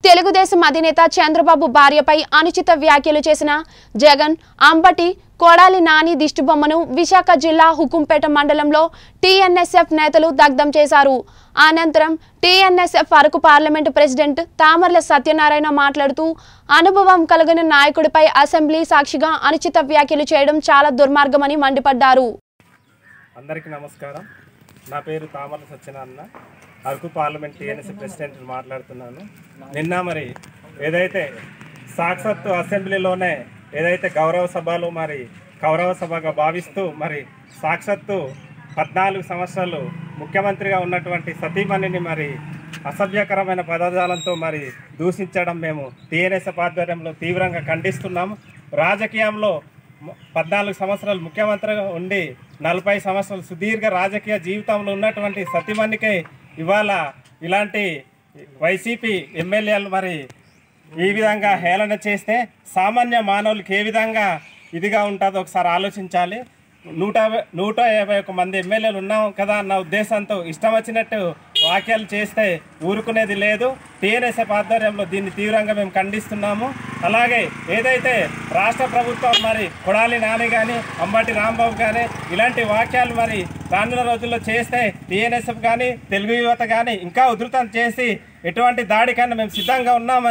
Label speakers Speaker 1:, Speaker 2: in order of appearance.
Speaker 1: తెలుగుదేశం అధినేత చంద్రబాబు భార్యపై అనుచిత వ్యాఖ్యలు చేసిన జగన్ అంబటి కొడాలి నాని దిష్టిబొమ్మను విశాఖ జిల్లా హుకుంపేట మండలంలో టీఎన్ఎస్ఎఫ్ నేతలు దగ్ధం చేశారు అనంతరం TNSF Araku parliament president Tamarla Satyanarayana మాట్లాడుతూ అనుభవం కలిగిన నాయకుడిపై అసెంబ్లీ సాక్షిగా అనుచిత వ్యాఖ్యలు చేయడం చాలా దుర్మార్గమని మండిపడ్డారు
Speaker 2: అందరికీ నమస్కారం నా పేరు Tamara Satyanarayana Araku parliament TNS president మాట్లాడుతున్నాను నిన్న మరి ఏదైతే సాక్షాత్తు అసెంబ్లీలోనే ఏదైతే గౌరవ సభలు మరి గౌరవ సభగా భావిస్తూ మరి సాక్షాత్తు పద్నాలుగు సంవత్సరాలు ముఖ్యమంత్రిగా ఉన్నటువంటి సతీమణిని మరి అసభ్యకరమైన పదజాలంతో మరి దూషించడం మేము టీఎన్ఎస్ ఆధ్వర్యంలో తీవ్రంగా ఖండిస్తున్నాము రాజకీయంలో మ- పద్నాలుగు సంవత్సరాలు ముఖ్యమంత్రిగా ఉండి నలభై సంవత్సరాలు సుదీర్ఘ రాజకీయ జీవితంలో ఉన్నటువంటి సతీమణికై ఇవాళ ఇలాంటి వైసీపీ ఎమ్మెల్యేలు మరి ఈ విధంగా హేళన చేస్తే సామాన్య మానవులకి ఏ విధంగా ఇదిగా ఉంటుందో ఒకసారి ఆలోచించాలి నూట యాభై- నూట యాభై ఒక మంది ఎమ్మెల్యేలు ఉన్నాం కదా అన్న ఉద్దేశంతో ఇష్టం వచ్చినట్టు వ్యాఖ్యలు చేస్తే ఊరుకునేది లేదు టీఎన్ఎస్ఎఫ్ ఆధ్వర్యంలో దీన్ని తీవ్రంగా మేము ఖండిస్తున్నాము అలాగే ఏదైతే రాష్ట్ర ప్రభుత్వం మరి కొడాలి నాని కానీ అంబటి రాంబాబు కానీ ఇలాంటి వాక్యాలు మరి రానున్న రోజుల్లో చేస్తే టీఎన్ఎస్ఎఫ్ కానీ తెలుగు యువత కానీ ఇంకా ఉధృతం చేసి ఎటువంటి దాడికన్నా మేము సిద్ధంగా ఉన్నామని